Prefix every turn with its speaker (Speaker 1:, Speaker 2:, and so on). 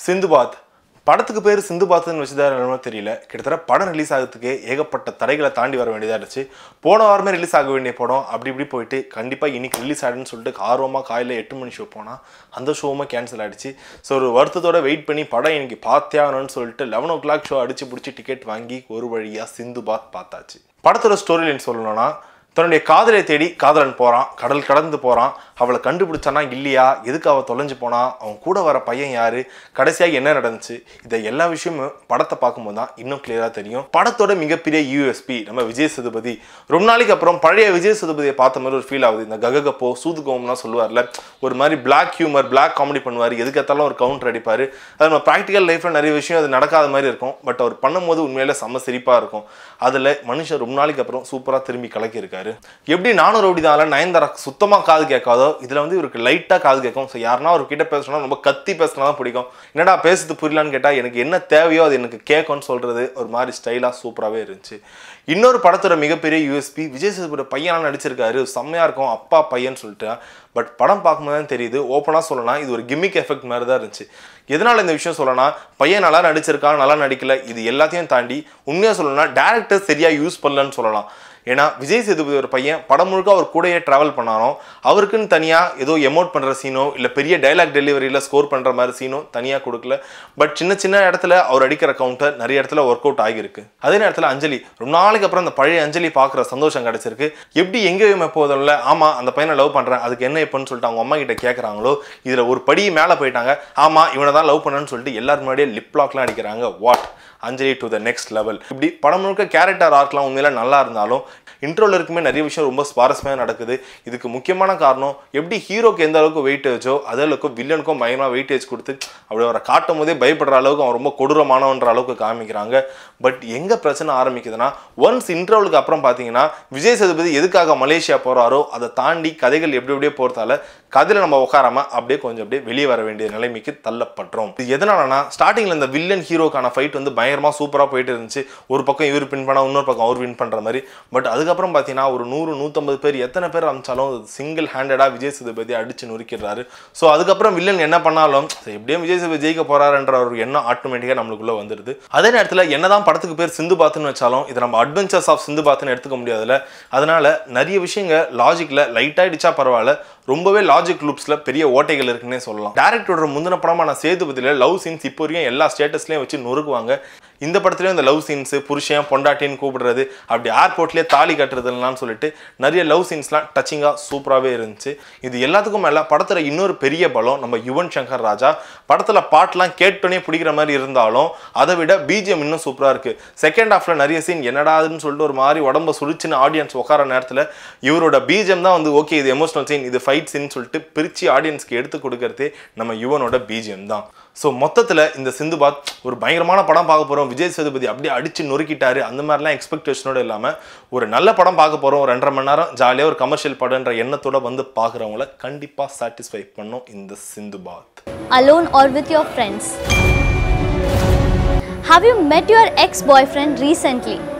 Speaker 1: சிந்துபாத் படத்துக்கு பேர் சிந்துபாத்னு வச்சுதான் என்னமோ தெரியல கிட்டத்தட்ட படம் ரிலீஸ் ஆகிறதுக்கு ஏகப்பட்ட தடைகளை தாண்டி வர வேண்டியதாக இருந்துச்சு போன வாரமே ரிலீஸ் ஆக வேண்டிய படம் அப்படி இப்படி போயிட்டு கண்டிப்பாக இன்னைக்கு ரிலீஸ் ஆகிடுன்னு சொல்லிட்டு ஆர்வமாக காலையில் எட்டு மணி ஷோ போனால் அந்த ஷோவுமே கேன்சல் ஆகிடுச்சு ஸோ ஒரு வருத்தத்தோட வெயிட் பண்ணி படம் இன்னைக்கு பார்த்தே ஆகணும்னு சொல்லிட்டு லெவன் ஓ கிளாக் ஷோ அடிச்சு பிடிச்சி டிக்கெட் வாங்கி ஒரு வழியாக சிந்துபாத் பார்த்தாச்சு படத்தோட ஸ்டோரி லைன் சொல்லணும்னா தன்னுடைய காதலை தேடி காதலன் போகிறான் கடல் கடந்து போகிறான் அவளை கண்டுபிடிச்சானா இல்லையா எதுக்கு அவள் தொலைஞ்சு போனா அவன் கூட வர பையன் யாரு கடைசியாக என்ன நடந்துச்சு இதை எல்லா விஷயமும் படத்தை பார்க்கும்போது தான் இன்னும் கிளியராக தெரியும் படத்தோட மிகப்பெரிய யூஎஸ்பி நம்ம விஜய் சேதுபதி ரொம்ப நாளைக்கு அப்புறம் பழைய விஜய் சேதுபதியை பார்த்த மாதிரி ஒரு ஃபீல் ஆகுது இந்த கககப்போ சூதுகோம்லாம் சொல்லுவார்ல ஒரு மாதிரி பிளாக் ஹியூமர் பிளாக் காமெடி பண்ணுவார் எதுக்கேத்தாலும் ஒரு கவுண்டர் அடிப்பார் அது நம்ம ப்ராக்டிக்கல் லைஃப்பில் நிறைய விஷயம் அது நடக்காத மாதிரி இருக்கும் பட் அவர் பண்ணும்போது உண்மையில செம்ம சிரிப்பாக இருக்கும் அதில் மனுஷன் ரொம்ப நாளைக்கு அப்புறம் சூப்பராக திரும்பி கலக்கியிருக்காரு எப்படி நானும் ரவுடி தான் நயன்தாரா சுத்தமாக காது கேட்காதோ இதில் வந்து இவருக்கு லைட்டாக காது கேட்கும் ஸோ யாருன்னா ஒரு கிட்ட பேசணும்னா ரொம்ப கத்தி பேசினா தான் பிடிக்கும் என்னடா பேசுறது புரியலான்னு கேட்டால் எனக்கு என்ன தேவையோ அது எனக்கு கேட்கும்னு சொல்கிறது ஒரு மாதிரி ஸ்டைலாக சூப்பராகவே இருந்துச்சு இன்னொரு படத்தோட மிகப்பெரிய யூஎஸ்பி விஜய் சேதுபதி பையனாக நடிச்சிருக்காரு செம்மையாக இருக்கும் அப்பா பையன் சொல்லிட்டு பட் படம் பார்க்கும்போது தான் தெரியுது ஓப்பனாக சொல்லலாம் இது ஒரு கிம்மிக் எஃபெக்ட் மாதிரி தான் இருந்துச்சு எதனால் இந்த விஷயம் சொல்லலாம் பையன் நல்லா நடிச்சிருக்கான் நல்லா நடிக்கல இது எல்லாத்தையும் தாண்டி உண்மையாக சொல்லணும்னா டேரக்டர் சரியாக யூஸ் பண்ணலன்னு சொல்லலாம் ஏன்னா விஜய் சேதுபதி ஒரு பையன் படம் முழுக்க அவர் கூடயே ட்ராவல் பண்ணாரோ அவருக்குன்னு தனியாக ஏதோ எமோட் பண்ணுற சீனோ இல்லை பெரிய டைலாக் டெலிவரியில் ஸ்கோர் பண்ணுற மாதிரி சீனோ தனியாக கொடுக்கல பட் சின்ன சின்ன இடத்துல அவர் அடிக்கிற கவுண்டர் நிறைய இடத்துல ஒர்க் அவுட் ஆகியிருக்கு அதே நேரத்தில் அஞ்சலி ரொம்ப நாளைக்கு அப்புறம் அந்த பழைய அஞ்சலி பார்க்குற சந்தோஷம் கிடைச்சிருக்கு எப்படி எங்கேயும் எப்போதில்ல ஆமாம் அந்த பையனை லவ் பண்ணுறேன் அதுக்கு என்ன எப்போன்னு சொல்லிட்டு அவங்க அம்மா கிட்ட கேட்குறாங்களோ இதில் ஒரு படி மேலே போயிட்டாங்க ஆமாம் இவனை தான் லவ் பண்ணேன்னு சொல்லிட்டு எல்லாரும் முன்னாடியே லிப் லாக்லாம் அடிக்கிறாங்க what Anjali to the next level இப்படி படம் முழுக்க கேரக்டர் ஆர்க்லாம் உண்மையில நல்லா இருந்தாலும் இன்ட்ரோல இருக்குமே நிறைய விஷயம் ரொம்ப சுவாரஸ்யமாக நடக்குது இதுக்கு முக்கியமான காரணம் எப்படி ஹீரோக்கு எந்த அளவுக்கு வெயிட்டேஜோ அதே அளவுக்கு வில்லனுக்கும் பயங்கரமாக வெயிட்டேஜ் கொடுத்து அப்படி அவரை காட்டும் போதே பயப்படுற அளவுக்கு அவன் ரொம்ப கொடூரமானவன்ற அளவுக்கு காமிக்கிறாங்க பட் எங்கே பிரச்சனை ஆரம்பிக்குதுன்னா ஒன்ஸ் இன்டர்வலுக்கு அப்புறம் பார்த்தீங்கன்னா விஜய் சேதுபதி எதுக்காக மலேசியா போகிறாரோ அதை தாண்டி கதைகள் எப்படி எப்படியே போகிறதால கதையில் நம்ம உட்காராம அப்படியே கொஞ்சம் அப்படியே வெளியே வர வேண்டிய நிலைமைக்கு தள்ளப்படுறோம் இது எதனாலனா ஸ்டார்டிங்கில் இந்த வில்லன் ஹீரோக்கான ஃபைட் வந்து பயங்கரமாக சூப்பராக போயிட்டு இருந்துச்சு ஒரு பக்கம் இவர் வின் பண்ணா இன்னொரு பக்கம் அவர் வின் பண்ணுற மாதிரி பட் அதுக்கப்புறம் பார்த்தீங்கன்னா ஒரு நூறு நூற்றம்பது பேர் எத்தனை பேர் அமிச்சாலும் சிங்கிள் ஹேண்டடாக விஜய் சேதுபதி அடிச்சு நொறுக்கிறாரு ஸோ அதுக்கப்புறம் வில்லன் என்ன பண்ணாலும் சரி, எப்படியும் விஜய் சேதுபதி ஜெயிக்க போறாருன்ற ஒரு எண்ணம் ஆட்டோமேட்டிக்காக நம்மளுக்குள்ள வந்துடுது அதே நேரத்தில் என்னதான் படத்துக்கு பேர் சிந்து பாத்துன்னு வச்சாலும் இதை நம்ம அட்வென்ச்சர்ஸ் ஆஃப் சிந்து பாத்துன்னு எடுத்துக்க முடியாதுல்ல அதனால நிறைய விஷயங்க லாஜிக்கில் லைட்டாக அடிச்சா பரவாயில்ல ரொம்பவே லாஜிக் லூப்ஸில் பெரிய ஓட்டைகள் இருக்குன்னே சொல்லலாம் டேரக்டரோட முந்தின படமான சேதுபதியில் லவ் சீன்ஸ் இப்போ வரைக்கும் எல்லா ஸ்டேட்டஸ்லையும் வச்சு நொறுக்குவாங்க இந்த படத்துலையும் இந்த லவ் சீன்ஸு புருஷன் பொண்டாட்டின்னு கூப்பிடுறது அப்படி ஏர்போர்ட்லேயே தாலி கட்டுறதுலாம் சொல்லிட்டு நிறைய லவ் சீன்ஸ்லாம் டச்சிங்காக சூப்பராகவே இருந்துச்சு இது எல்லாத்துக்கும் மேலே படத்தில் இன்னொரு பெரிய பலம் நம்ம யுவன் சங்கர் ராஜா படத்தில் பாட்டெலாம் கேட்டோன்னே பிடிக்கிற மாதிரி இருந்தாலும் அதை விட பிஜிஎம் இன்னும் சூப்பராக இருக்குது செகண்ட் ஹாஃபில் நிறைய சீன் என்னடாதுன்னு சொல்லிட்டு ஒரு மாதிரி உடம்ப சுழிச்சுன்னு ஆடியன்ஸ் உட்கார நேரத்தில் இவரோட பிஜிஎம் தான் வந்து ஓகே இது எமோஷனல் சீன் இது ஃபைட் சீன் சொல்லிட்டு பிரித்து ஆடியன்ஸ்க்கு எடுத்து கொடுக்கறதே நம்ம யுவனோட பிஜிஎம் தான் ஸோ மொத்தத்தில் இந்த சிந்துபாத் ஒரு பயங்கரமான படம் பார்க்க போகிறோம் விஜய் சேதுபதி அப்படியே அடிச்சு நொறுக்கிட்டாரு அந்த மாதிரிலாம் எக்ஸ்பெக்டேஷனோட இல்லாமல் ஒரு நல்ல படம் பார்க்க போகிறோம் ஒரு ரெண்டரை மணி நேரம் ஜாலியாக ஒரு கமர்ஷியல் படம்ன்ற எண்ணத்தோட வந்து பார்க்குறவங்கள கண்டிப்பாக சாட்டிஸ்ஃபை பண்ணும் இந்த Sinbad
Speaker 2: alone or with your friends. Have you met your ex boyfriend recently?